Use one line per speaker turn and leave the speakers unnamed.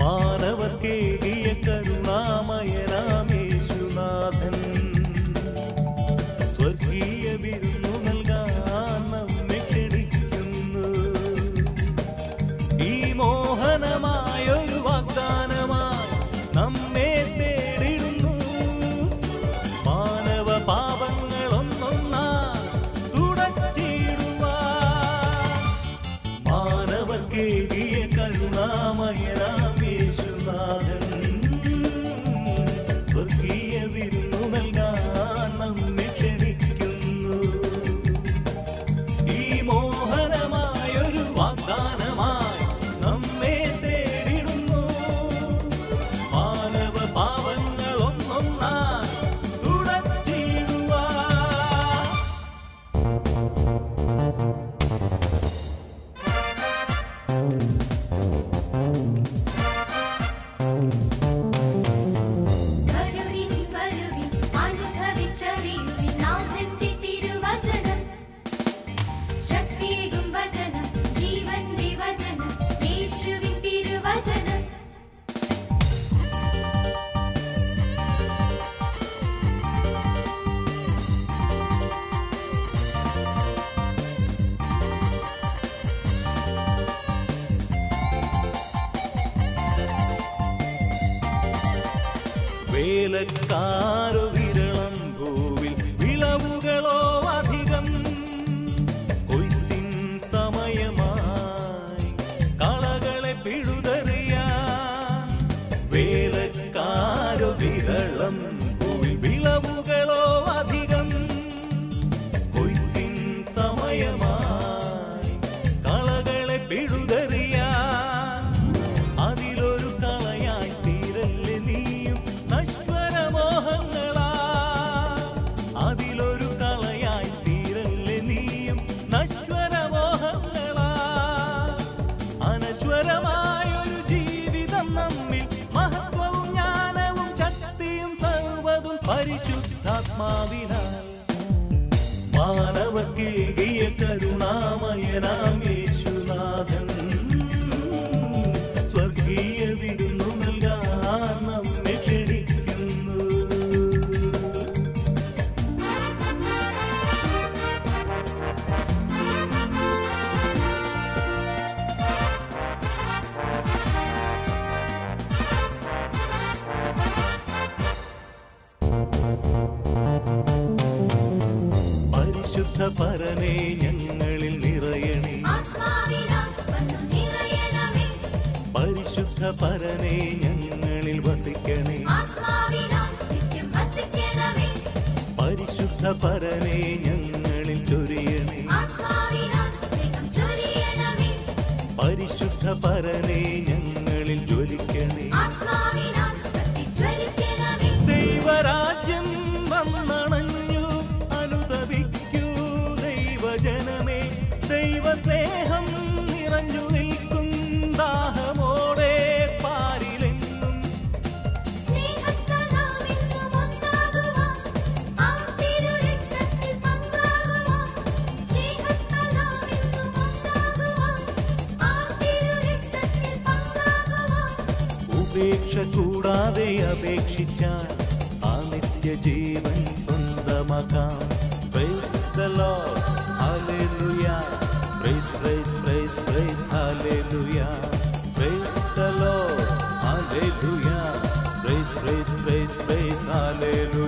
മാനവർക്കേകിയ കരുണാമയനാമേശുനാഥൻ സ്വർഗീയ വിരുന്നു നൽകാൻ നമ്മെ ക്ഷണിക്കുന്നു ഈ മോഹനമായൊരു വാഗ്ദാനമായി നമ്മെ തേടിടുന്നു മാനവ പാപങ്ങളൊന്നൊന്നാ തുടച്ചിടുവാൻ മാനവർക്കേകിയ കരുണാമയനാമേശുനാഥൻ സ്വർഗീയ വിരുന്നു നൽകാൻ നമ്മെ ക്ഷണിക്കുന്നു ഈ മോഹനമായൊരു വാഗ്ദാനമായി നമ്മെ തേടിടുന്നു മാനവ പാവങ്ങൾ ഒന്നൊന്നായി തുടച്ചിടുവാൻ
വരുവിൻ വരുവിൻ അനുഭവിച്ചറിയുവിൻ നാഥന്റെ തിരുവചനം ശക്തിയേകും വചനം ജീവന്റെ വചനം യേശുവിൻ തിരുവചനം
വേലക്കാരു വിരളം ഭൂവിൽ വിളവുകളോ അധികം കൊയ്ത്തിൻ സമയമായി കളകളെ പിഴുതെറിയാൻ വേലക്കാരു വിരളം ഭൂവിൽ വിളവുകളോ അധികം കൊയ്ത്തിൻ സമയമായി കളകളെ പിഴുതെറിയാൻ അതിലൊരു കളയായി തീരല്ലേ നീയും നശ്വരമോഹങ്ങളാ അതിലൊരു കളയായി തീരല്ലേ നീയും നശ്വരമോഹങ്ങളാ അനശ്വരമായൊരു ജീവിതം നമ്മിൽ മഹത്വവും ജ്ഞാനവും ശക്തിയും സർവതും പരിശുദ്ധാത്മാവിനാൽ മാനവക്കേകിയ കരുണാമയനാം യേശുനാഥൻ സ്വർഗീയ വിരുന്നു നൽകാൻ നമ്മെ ക്ഷണിക്കുന്നു പരിശുദ്ധ പരനെ ഞങ്ങളിൽ നിറയണേ
ആത്മാവിനാൽ വന്നു നിറയണമേ
പരിശുദ്ധ പരനെ ഞങ്ങളിൽ വസിക്കണേ
ആത്മാവിനാൽ നിത്യം വസിക്കണമേ
പരിശുദ്ധ പരനെ ഞങ്ങളിൽ ചൊരിയണേ
ആത്മാവിനാൽ സ്നേഹം ചൊരിയണമേ
പരിശുദ്ധ പരനെ ഞങ്ങളിൽ ജ്വലിക്കണേ
ആത്മാവിനാൽ കത്തിജ്വലിക്കണമേ
ദൈവരാജ്യം വന്നണഞ്ഞു അനുദപിക്കൂ ദൈവജനമേ ദൈവസ്നേഹം നിറഞ്ഞു നിൽക്കും ദാഹമോടെ പാരിലെങ്ങും
സ്നേഹത്താൽ നാം എന്നും ഒന്നാകുവാൻ ആ തിരുരക്തത്തിൽ പങ്കാകുവാൻ സ്നേഹത്താൽ നാം എന്നും ഒന്നാകുവാൻ ആ തിരുരക്തത്തിൽ പങ്കാകുവാൻ
ഉപേക്ഷ കൂടാതെ അപേക്ഷിച്ചാൽ ആ നിത്യജീവൻ സ്വന്തമാക്കാം Praise the Lord. Hallelujah. Praise, praise, praise, praise. Hallelujah. Praise the Lord. Hallelujah. Praise, praise, praise, praise. Hallelujah.